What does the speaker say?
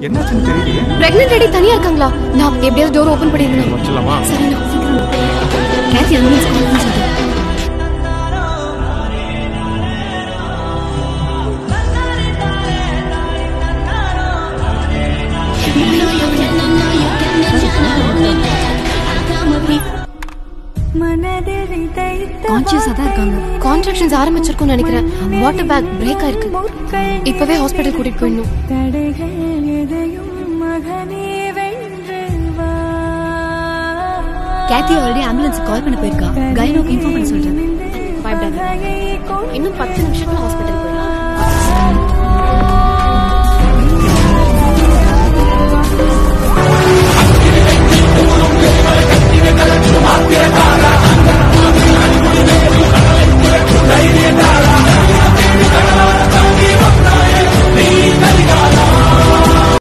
என்னாச்சுன்னு தெரியலையே pregnant lady தனியா இருக்காங்களா நான் எப்படியாவது டோர் ஓபன் பண்ணிருந்தேன் வச்சிடலாமா சரி நான் சீக்கிரம் கேத்தி ambulance call பண்ண சொல்லு. கான்சியஸா தான் இருக்காங்க கான்ட்ராக்ஷன்ஸ் ஆரம்பிச்சிருக்கும்னு நினைக்கிறேன் வாட்டர் பேக் பிரேக் ஆயிருக்கு இப்பவே ஹாஸ்பிட்டல் கூட்டிட்டு போயிடணும் தடைகள் எதையும் மகனே வென்று வா கேத்தி ஆல்ரெடி ஆம்புலன்ஸ் கால் பண்ண போயிருக்கா கைனோக்கு இன்ஃபார்ம் பண்ண சொல்றேன் பயப்படாத இன்னும் பத்து நிமிஷத்துல ஹாஸ்பிட்டல்